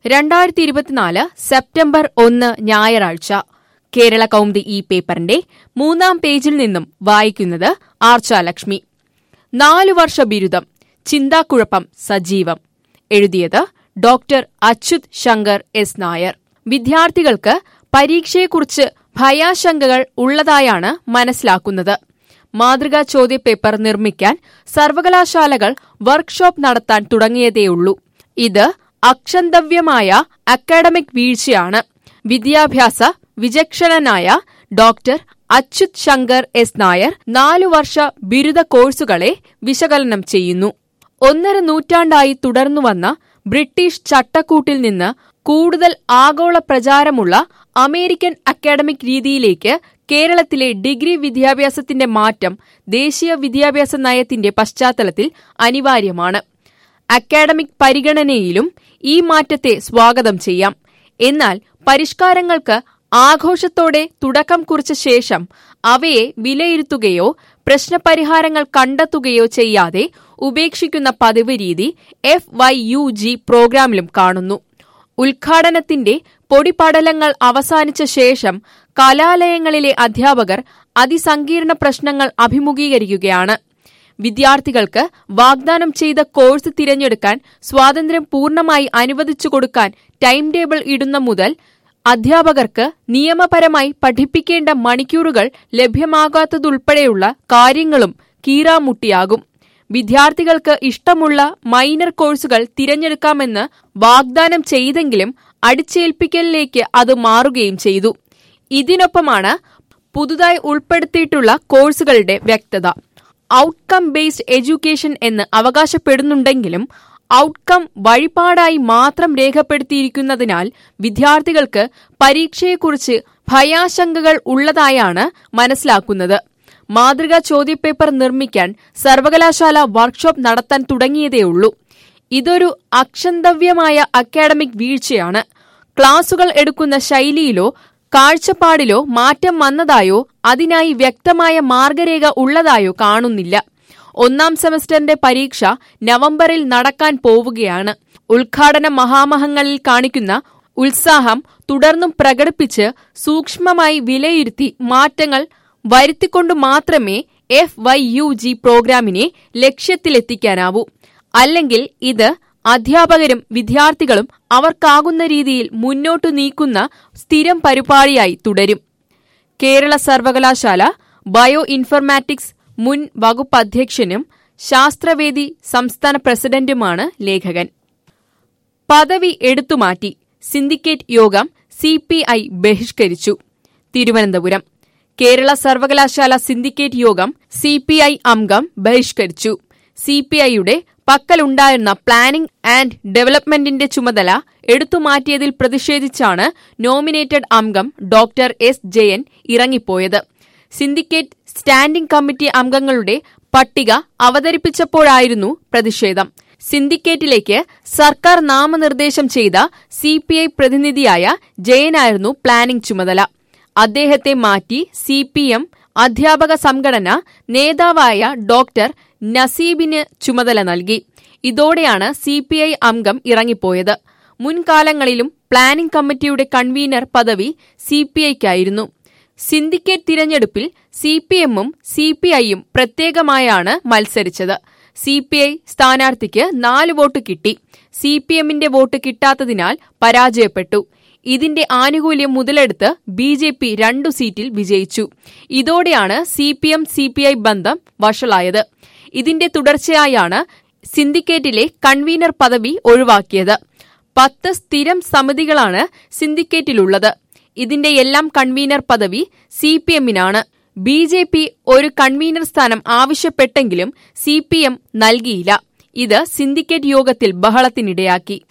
രണ്ടായിരത്തി ഇരുപത്തിനാല് സെപ്റ്റംബർ ഒന്ന് ഞായറാഴ്ച കേരള കൗമുദി ഈ പേപ്പറിന്റെ മൂന്നാം പേജിൽ നിന്നും വായിക്കുന്നത് ആർച്ചാലക്ഷ്മി നാലു വർഷ ബിരുദം ചിന്താക്കുഴപ്പം സജീവം എഴുതിയത് ഡോക്ടർ അച്യുത് ശങ്കർ എസ് നായർ വിദ്യാർത്ഥികൾക്ക് പരീക്ഷയെക്കുറിച്ച് ഭയാശങ്കകൾ ഉള്ളതായാണ് മനസ്സിലാക്കുന്നത് മാതൃകാ ചോദ്യപേപ്പർ നിർമ്മിക്കാൻ സർവകലാശാലകൾ വർക്ക്ഷോപ്പ് നടത്താൻ തുടങ്ങിയതേയുള്ളൂ ഇത് അക്ഷന്തവ്യമായ അക്കാഡമിക് വീഴ്ചയാണ് വിദ്യാഭ്യാസ വിചക്ഷണനായ ഡോക്ടർ അച്യുത് ശങ്കർ എസ് നായർ നാലു വർഷ ബിരുദ കോഴ്സുകളെ വിശകലനം ചെയ്യുന്നു ഒന്നര നൂറ്റാണ്ടായി തുടർന്നുവന്ന ബ്രിട്ടീഷ് ചട്ടക്കൂട്ടിൽ നിന്ന് കൂടുതൽ ആഗോള പ്രചാരമുള്ള അമേരിക്കൻ അക്കാഡമിക് രീതിയിലേക്ക് കേരളത്തിലെ ഡിഗ്രി വിദ്യാഭ്യാസത്തിന്റെ മാറ്റം ദേശീയ വിദ്യാഭ്യാസ നയത്തിന്റെ പശ്ചാത്തലത്തിൽ അനിവാര്യമാണ് അക്കാഡമിക് പരിഗണനയിലും ഈ മാറ്റത്തെ സ്വാഗതം ചെയ്യാം എന്നാൽ പരിഷ്കാരങ്ങൾക്ക് ആഘോഷത്തോടെ തുടക്കം കുറിച്ച ശേഷം അവയെ വിലയിരുത്തുകയോ പ്രശ്നപരിഹാരങ്ങൾ കണ്ടെത്തുകയോ ചെയ്യാതെ ഉപേക്ഷിക്കുന്ന പതിവ് രീതി എഫ് വൈ യു ജി പ്രോഗ്രാമിലും കാണുന്നു ഉദ്ഘാടനത്തിന്റെ പൊടിപടലങ്ങൾ അവസാനിച്ച ശേഷം കലാലയങ്ങളിലെ അധ്യാപകർ അതിസങ്കീർണ പ്രശ്നങ്ങൾ അഭിമുഖീകരിക്കുകയാണ് വിദ്യാർത്ഥികൾക്ക് വാഗ്ദാനം ചെയ്ത കോഴ്സ് തിരഞ്ഞെടുക്കാൻ സ്വാതന്ത്ര്യം പൂർണ്ണമായി അനുവദിച്ചു കൊടുക്കാൻ ടൈം ടേബിൾ ഇടുന്ന മുതൽ അധ്യാപകർക്ക് നിയമപരമായി പഠിപ്പിക്കേണ്ട മണിക്കൂറുകൾ ലഭ്യമാകാത്തതുൾപ്പെടെയുള്ള കാര്യങ്ങളും കീറാമുട്ടിയാകും വിദ്യാർത്ഥികൾക്ക് ഇഷ്ടമുള്ള മൈനർ കോഴ്സുകൾ തിരഞ്ഞെടുക്കാമെന്ന് വാഗ്ദാനം ചെയ്തെങ്കിലും അടിച്ചേൽപ്പിക്കലിലേക്ക് അത് മാറുകയും ചെയ്തു ഇതിനൊപ്പമാണ് പുതുതായി ഉൾപ്പെടുത്തിയിട്ടുള്ള കോഴ്സുകളുടെ വ്യക്തത ഔട്ട്കം ബേസ്ഡ് എഡ്യൂക്കേഷൻ എന്ന് അവകാശപ്പെടുന്നുണ്ടെങ്കിലും ഔട്ട്കം വഴിപാടായി മാത്രം രേഖപ്പെടുത്തിയിരിക്കുന്നതിനാൽ വിദ്യാർത്ഥികൾക്ക് പരീക്ഷയെക്കുറിച്ച് ഭയാശങ്കകൾ ഉള്ളതായാണ് മനസ്സിലാക്കുന്നത് മാതൃകാ ചോദ്യപേപ്പർ നിർമ്മിക്കാൻ സർവകലാശാല വർക്ക്ഷോപ്പ് നടത്താൻ തുടങ്ങിയതേയുള്ളൂ ഇതൊരു അക്ഷന്തവ്യമായ അക്കാഡമിക് വീഴ്ചയാണ് ക്ലാസുകൾ എടുക്കുന്ന ശൈലിയിലോ കാഴ്ചപ്പാടിലോ മാറ്റം വന്നതായോ അതിനായി വ്യക്തമായ മാർഗരേഖ ഉള്ളതായോ കാണുന്നില്ല ഒന്നാം സെമസ്റ്ററിന്റെ പരീക്ഷ നവംബറിൽ നടക്കാൻ പോവുകയാണ് ഉദ്ഘാടന മഹാമഹങ്ങളിൽ കാണിക്കുന്ന ഉത്സാഹം തുടർന്നും പ്രകടിപ്പിച്ച് സൂക്ഷ്മമായി വിലയിരുത്തി മാറ്റങ്ങൾ വരുത്തിക്കൊണ്ടു മാത്രമേ എഫ് വൈ യു ജി പ്രോഗ്രാമിനെ ലക്ഷ്യത്തിലെത്തിക്കാനാവൂ അല്ലെങ്കിൽ ഇത് അധ്യാപകരും വിദ്യാർത്ഥികളും അവർക്കാകുന്ന രീതിയിൽ മുന്നോട്ടു നീക്കുന്ന സ്ഥിരം പരിപാടിയായി തുടരും കേരള സർവകലാശാല ബയോ ഇൻഫർമാറ്റിക്സ് മുൻ വകുപ്പ് അധ്യക്ഷനും ശാസ്ത്രവേദി സംസ്ഥാന പ്രസിഡന്റുമാണ് ലേഖകൻ പദവി എടുത്തുമാറ്റി സിൻഡിക്കേറ്റ് യോഗം സി പി ഐ ബഹിഷ്കരിച്ചു തിരുവനന്തപുരം കേരള സർവകലാശാല സിൻഡിക്കേറ്റ് യോഗം സി പി ഐ അംഗം ബഹിഷ്കരിച്ചു സി പി ഐയുടെ പക്കലുണ്ടായിരുന്ന പ്ലാനിംഗ് ആൻഡ് ഡെവലപ്മെന്റിന്റെ ചുമതല എടുത്തുമാറ്റിയതിൽ പ്രതിഷേധിച്ചാണ് നോമിനേറ്റഡ് അംഗം ഡോക്ടർ എസ് ജയൻ ഇറങ്ങിപ്പോയത് സിൻഡിക്കേറ്റ് സ്റ്റാൻഡിംഗ് കമ്മിറ്റി അംഗങ്ങളുടെ പട്ടിക അവതരിപ്പിച്ചപ്പോഴായിരുന്നു പ്രതിഷേധം സിൻഡിക്കേറ്റിലേക്ക് സർക്കാർ നാമനിർദ്ദേശം ചെയ്ത സി പി ഐ പ്രതിനിധിയായ ജയനായിരുന്നു പ്ലാനിംഗ് ചുമതല അദ്ദേഹത്തെ മാറ്റി സി പി എം അധ്യാപക സംഘടന നേതാവായ ഡോക്ടർ നസീബിന് ചുമതല നൽകി ഇതോടെയാണ് സി പി ഐ അംഗം ഇറങ്ങിപ്പോയത് മുൻകാലങ്ങളിലും പ്ലാനിംഗ് കമ്മിറ്റിയുടെ കൺവീനർ പദവി സി പി ഐക്കായിരുന്നു സിൻഡിക്കേറ്റ് തിരഞ്ഞെടുപ്പിൽ സി പി എമ്മും സി പി ഐയും പ്രത്യേകമായാണ് മത്സരിച്ചത് സി പി ഐ സ്ഥാനാർത്ഥിക്ക് നാല് വോട്ട് കിട്ടി സി പി എമ്മിന്റെ വോട്ട് കിട്ടാത്തതിനാൽ പരാജയപ്പെട്ടു ഇതിന്റെ ആനുകൂല്യം മുതലെടുത്ത് ബി ജെ പി രണ്ടു സീറ്റിൽ വിജയിച്ചു ഇതോടെയാണ് C P M C P I ബന്ധം വഷളായത് ഇതിന്റെ തുടർച്ചയായാണ് സിൻഡിക്കേറ്റിലെ കൺവീനർ പദവി ഒഴിവാക്കിയത് പത്ത് സ്ഥിരം സമിതികളാണ് സിൻഡിക്കേറ്റിലുള്ളത് ഇതിന്റെ എല്ലാം കൺവീനർ പദവി സി പി എമ്മിനാണ് ബി ജെ പി ഒരു കൺവീനർ സ്ഥാനം ആവശ്യപ്പെട്ടെങ്കിലും സി പി എം നൽകിയില്ല ഇത് സിൻഡിക്കേറ്റ് യോഗത്തിൽ ബഹളത്തിനിടയാക്കി